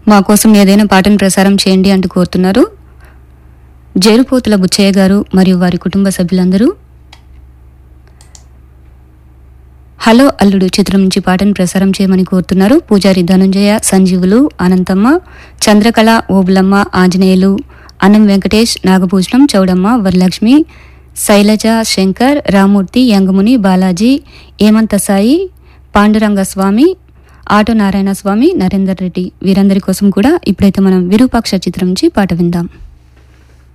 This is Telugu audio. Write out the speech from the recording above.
మా కోసం ఏదైనా పాటను ప్రసారం చేయండి అంటూ కోరుతున్నారు జేరుపోతుల బుచ్చయ్య గారు మరియు వారి కుటుంబ సభ్యులందరూ హలో అల్లుడు చిత్రం నుంచి పాటను ప్రసారం చేయమని కోరుతున్నారు పూజారి ధనుంజయ సంజీవులు అనంతమ్మ చంద్రకళ ఓబులమ్మ ఆంజనేయులు అన్నం వెంకటేష్ నాగభూషణం చౌడమ్మ వరలక్ష్మి శైలజ శంకర్ రామూర్తి యంగముని బాలాజీ ఏమంత సాయి పాండురంగ స్వామి ఆటో నారాయణ స్వామి నరేందర్ రెడ్డి వీరందరి కోసం కూడా ఇప్పుడైతే మనం విరూపాక్ష చిత్రం నుంచి పాట విందాం